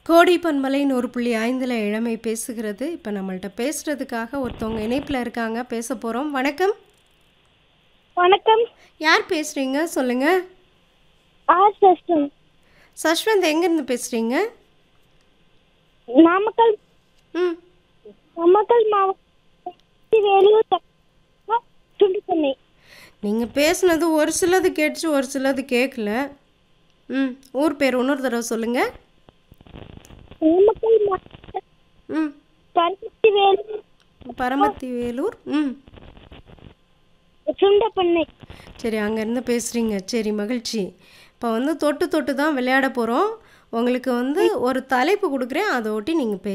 கோடி பன்மலை நூறு புள்ளி ஐந்தில் இளமை பேசுகிறது இப்போ நம்மள்ட்ட பேசுகிறதுக்காக ஒருத்தவங்க இணைப்பில் இருக்காங்க பேச போகிறோம் வணக்கம் வணக்கம் யார் பேசுகிறீங்க சொல்லுங்கள் ஆர் சஸ்டம் சஷ்வந்த் எங்கேருந்து பேசுகிறீங்க நாமக்கல் ம் நாமக்கல் மாவட்டம் வேலூர் சுண்டுப்பண்ணை நீங்கள் பேசுனது ஒரு சிலது கேட்டுச்சு ஒரு சிலது கேட்கல ம் ஊர் பேர் இன்னொரு தடவை சொல்லுங்கள் நாமக்கல் மாவட்டம் ம் பருத்தி வேலூர் பரமத்தி வேலூர் ம் சுண்டப்பண்ணை சரி அங்கேருந்து பேசுகிறீங்க சரி மகிழ்ச்சி இப்போ வந்து தொட்டு தொட்டு தான் விளையாட போகிறோம் உங்களுக்கு வந்து ஒரு தலைப்பு கொடுக்குறேன் அதை ஒட்டி நீங்கள் பே